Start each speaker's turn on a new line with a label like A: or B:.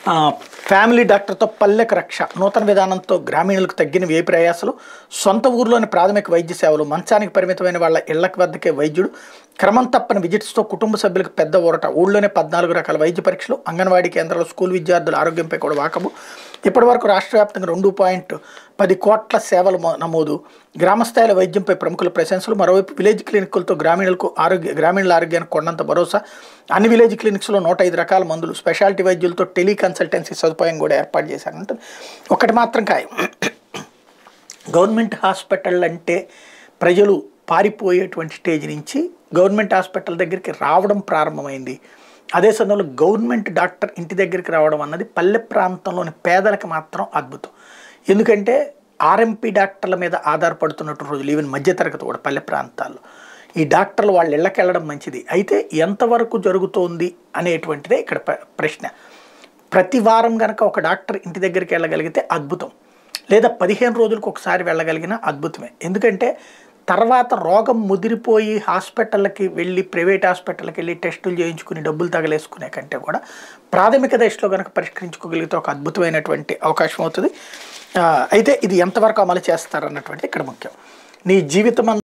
A: ఆ, ఫ్యామిలీ డాక్టర్తో పల్లెకు రక్ష నూతన విధానంతో గ్రామీణులకు తగ్గిన వ్యయ ప్రయాసాలు సొంత ఊర్లోని ప్రాథమిక వైద్య సేవలు మంచానికి పరిమితమైన వాళ్ళ ఇళ్లకు వద్దకే వైద్యుడు క్రమం తప్పని విజిట్స్తో కుటుంబ సభ్యులకు పెద్ద ఊరట ఊళ్ళోనే పద్నాలుగు రకాల వైద్య పరీక్షలు అంగన్వాడీ కేంద్రాలు స్కూల్ విద్యార్థుల ఆరోగ్యంపై కూడా వాకబు ఇప్పటి వరకు రాష్ట్ర వ్యాప్తంగా రెండు పాయింట్ పది కోట్ల సేవలు మొ- నమోదు గ్రామస్థాయిల వైద్యంపై ప్రముఖుల ప్రశంసలు మరోవైపు విలేజ్ క్లినిక్లతో గ్రామీణులకు ఆరోగ్య గ్రామీణుల ఆరోగ్యానికి కొండంత భరోసా అన్ని విలేజ్ క్లినిక్స్లో నూట ఐదు రకాల మందులు స్పెషాలిటీ వైద్యులతో టెలికన్సల్టెన్సీ సదుపాయం కూడా ఏర్పాటు చేశారంటే ఒకటి మాత్రం ఖాయం గవర్నమెంట్ హాస్పిటల్ అంటే ప్రజలు పారిపోయేటువంటి స్టేజ్ నుంచి గవర్నమెంట్ హాస్పిటల్ దగ్గరికి రావడం ప్రారంభమైంది అదే సమయంలో గవర్నమెంట్ డాక్టర్ ఇంటి దగ్గరికి రావడం అన్నది పల్లె ప్రాంతంలోని పేదలకు మాత్రం అద్భుతం ఎందుకంటే ఆర్ఎంపీ డాక్టర్ల మీద ఆధారపడుతున్నట్టు రోజులు ఈవెన్ మధ్యతరగతి కూడా పల్లె ప్రాంతాల్లో ఈ డాక్టర్లు వాళ్ళ ఇళ్ళకి వెళ్ళడం మంచిది అయితే ఎంతవరకు జరుగుతోంది అనేటువంటిదే ఇక్కడ ప్ర- ప్రశ్న ప్రతి వారం కనుక ఒక డాక్టర్ ఇంటి దగ్గరికి వెళ్ళగలిగితే అద్భుతం లేదా పదిహేను రోజులకు ఒకసారి వెళ్ళగలిగిన అద్భుతమే ఎందుకంటే తర్వాత రోగం ముదిరిపోయి హాస్పిటల్కి వెళ్ళి ప్రైవేట్ హాస్పిటల్కి వెళ్ళి టెస్టులు చేయించుకుని డబ్బులు తగలేసుకునే కంటే కూడా ప్రాథమిక దశలో కనుక పరిష్కరించుకోగలిగితే ఒక అద్భుతమైనటువంటి అవకాశం అవుతుంది ఆ, అయితే ఇది ఎంతవరకు అమలు చేస్తారన్నటువంటిది ఇక్కడ ముఖ్యం నీ జీవితం